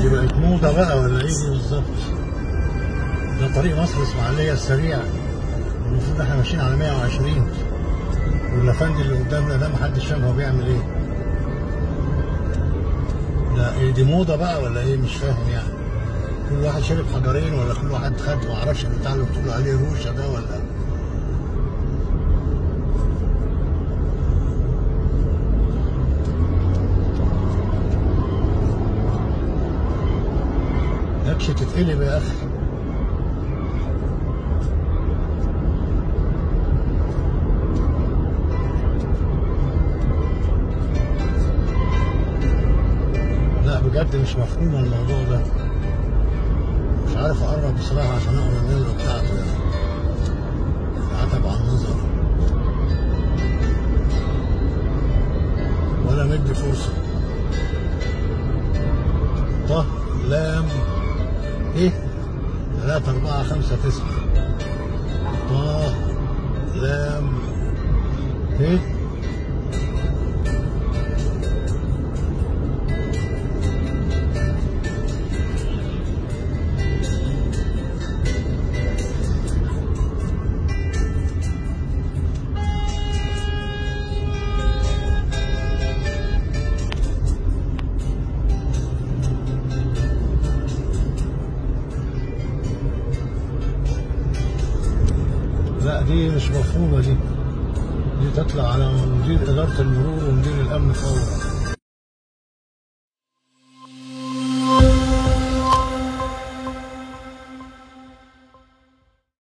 دي بقت موضة بقى ولا ايه دي بالظبط ده طريق مصر اسماعيلية السريع المفروض احنا ماشيين على 120 والافندي اللي قدامنا ده محدش فاهم هو بيعمل ايه ده ايه دي موضة بقى ولا ايه مش فاهم يعني كل واحد شرب حجرين ولا كل واحد خد معرفش البتاع اللي بتقول عليه روشة ده ولا يكش تتقلب يا اخي لا بجد مش مفهوم الموضوع ده مش عارف اقرب بصراحه عشان اقرا النمره بتاعته يعني عتب على النظر ولا مدي فرصه طه لام ايه ثلاثة أربعة خمسة تسعة طه لام ايه لا دي مش مفهومة دي دي تطلع على مدير إدارة المرور ومدير الأمن فورا